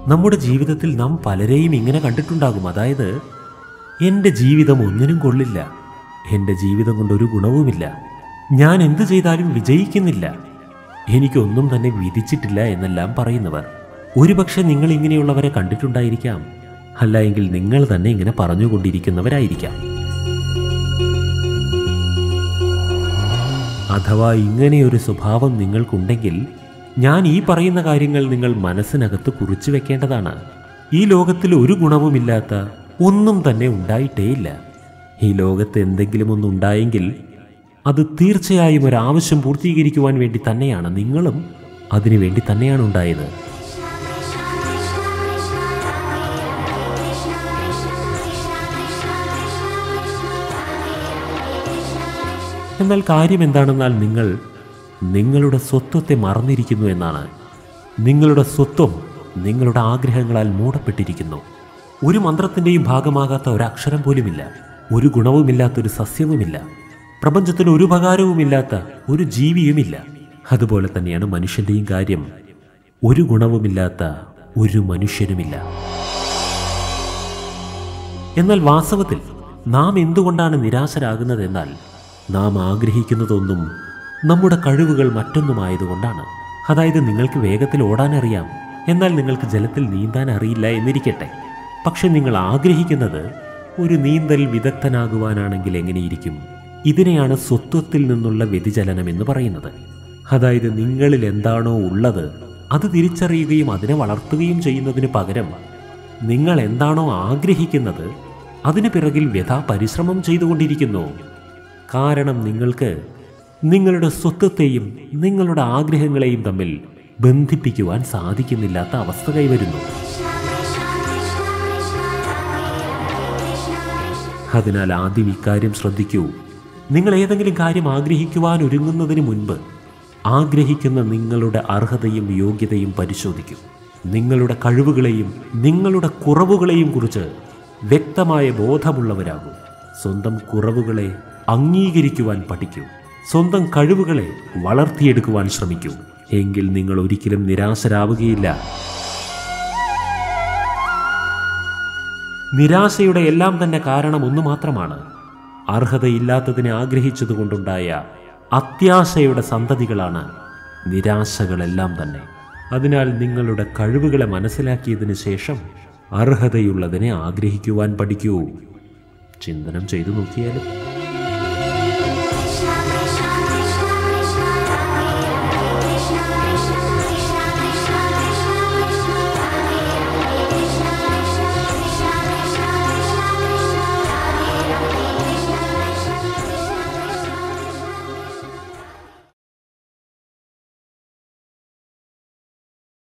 നമ്മുടെ ജീവിതത്തിൽ നാം പലരെയും ഇങ്ങനെ കണ്ടിട്ടുണ്ടാകും അതായത് എൻ്റെ ജീവിതം ഒന്നിനും കൊള്ളില്ല എൻ്റെ ജീവിതം കൊണ്ട് ഒരു ഗുണവുമില്ല ഞാൻ എന്ത് ചെയ്താലും വിജയിക്കുന്നില്ല എനിക്കൊന്നും തന്നെ വിധിച്ചിട്ടില്ല എന്നെല്ലാം പറയുന്നവർ ഒരുപക്ഷെ നിങ്ങൾ ഇങ്ങനെയുള്ളവരെ കണ്ടിട്ടുണ്ടായിരിക്കാം അല്ല എങ്കിൽ നിങ്ങൾ തന്നെ ഇങ്ങനെ പറഞ്ഞുകൊണ്ടിരിക്കുന്നവരായിരിക്കാം അഥവാ ഇങ്ങനെയൊരു സ്വഭാവം നിങ്ങൾക്കുണ്ടെങ്കിൽ ഞാൻ ഈ പറയുന്ന കാര്യങ്ങൾ നിങ്ങൾ മനസ്സിനകത്ത് കുറിച്ചു വെക്കേണ്ടതാണ് ഈ ലോകത്തിൽ ഒരു ഗുണവുമില്ലാത്ത ഒന്നും തന്നെ ഉണ്ടായിട്ടേയില്ല ഈ ലോകത്ത് എന്തെങ്കിലും ഒന്നുണ്ടായെങ്കിൽ അത് തീർച്ചയായും ഒരു ആവശ്യം പൂർത്തീകരിക്കുവാൻ വേണ്ടി തന്നെയാണ് നിങ്ങളും അതിനു വേണ്ടി തന്നെയാണ് ഉണ്ടായത് എന്നാൽ കാര്യം എന്താണെന്നാൽ നിങ്ങൾ നിങ്ങളുടെ സ്വത്വത്തെ മറന്നിരിക്കുന്നു എന്നാണ് നിങ്ങളുടെ സ്വത്വം നിങ്ങളുടെ ആഗ്രഹങ്ങളാൽ മൂടപ്പെട്ടിരിക്കുന്നു ഒരു മന്ത്രത്തിൻ്റെയും ഭാഗമാകാത്ത ഒരക്ഷരം പോലുമില്ല ഒരു ഗുണവുമില്ലാത്തൊരു സസ്യവുമില്ല പ്രപഞ്ചത്തിന് ഒരു ഉപകാരവുമില്ലാത്ത ഒരു ജീവിയുമില്ല അതുപോലെ തന്നെയാണ് മനുഷ്യൻ്റെയും കാര്യം ഒരു ഗുണവുമില്ലാത്ത ഒരു മനുഷ്യനുമില്ല എന്നാൽ വാസ്തവത്തിൽ നാം എന്തുകൊണ്ടാണ് നിരാശരാകുന്നതെന്നാൽ നാം ആഗ്രഹിക്കുന്നതൊന്നും നമ്മുടെ കഴിവുകൾ മറ്റൊന്നുമായതുകൊണ്ടാണ് അതായത് നിങ്ങൾക്ക് വേഗത്തിൽ ഓടാനറിയാം എന്നാൽ നിങ്ങൾക്ക് ജലത്തിൽ നീന്താൻ അറിയില്ല എന്നിരിക്കട്ടെ പക്ഷെ നിങ്ങൾ ആഗ്രഹിക്കുന്നത് ഒരു നീന്തൽ വിദഗ്ധനാകുവാനാണെങ്കിൽ എങ്ങനെയിരിക്കും ഇതിനെയാണ് സ്വത്വത്തിൽ നിന്നുള്ള വ്യതിചലനം എന്ന് പറയുന്നത് അതായത് നിങ്ങളിൽ എന്താണോ ഉള്ളത് അത് തിരിച്ചറിയുകയും അതിനെ വളർത്തുകയും ചെയ്യുന്നതിന് പകരം നിങ്ങൾ എന്താണോ ആഗ്രഹിക്കുന്നത് അതിനു പിറകിൽ വ്യഥാ പരിശ്രമം ചെയ്തുകൊണ്ടിരിക്കുന്നു കാരണം നിങ്ങൾക്ക് നിങ്ങളുടെ സ്വത്വത്തെയും നിങ്ങളുടെ ആഗ്രഹങ്ങളെയും തമ്മിൽ ബന്ധിപ്പിക്കുവാൻ സാധിക്കുന്നില്ലാത്ത അവസ്ഥ കൈവരുന്നു അതിനാൽ ആദ്യം ഇക്കാര്യം ശ്രദ്ധിക്കൂ നിങ്ങൾ ഏതെങ്കിലും കാര്യം ആഗ്രഹിക്കുവാൻ ഒരുങ്ങുന്നതിന് മുൻപ് ആഗ്രഹിക്കുന്ന നിങ്ങളുടെ അർഹതയും യോഗ്യതയും പരിശോധിക്കൂ നിങ്ങളുടെ കഴിവുകളെയും നിങ്ങളുടെ കുറവുകളെയും കുറിച്ച് വ്യക്തമായ ബോധമുള്ളവരാകൂ സ്വന്തം കുറവുകളെ അംഗീകരിക്കുവാൻ പഠിക്കൂ സ്വന്തം കഴിവുകളെ വളർത്തിയെടുക്കുവാൻ ശ്രമിക്കൂ എങ്കിൽ നിങ്ങൾ ഒരിക്കലും നിരാശരാവുകയില്ല നിരാശയുടെ എല്ലാം തന്നെ കാരണം ഒന്ന് മാത്രമാണ് അർഹതയില്ലാത്തതിനെ ആഗ്രഹിച്ചതുകൊണ്ടുണ്ടായ അത്യാശയുടെ സന്തതികളാണ് നിരാശകളെല്ലാം തന്നെ അതിനാൽ നിങ്ങളുടെ കഴിവുകളെ മനസ്സിലാക്കിയതിന് ശേഷം അർഹതയുള്ളതിനെ ആഗ്രഹിക്കുവാൻ പഠിക്കൂ ചിന്തനം ചെയ്തു നോക്കിയാലും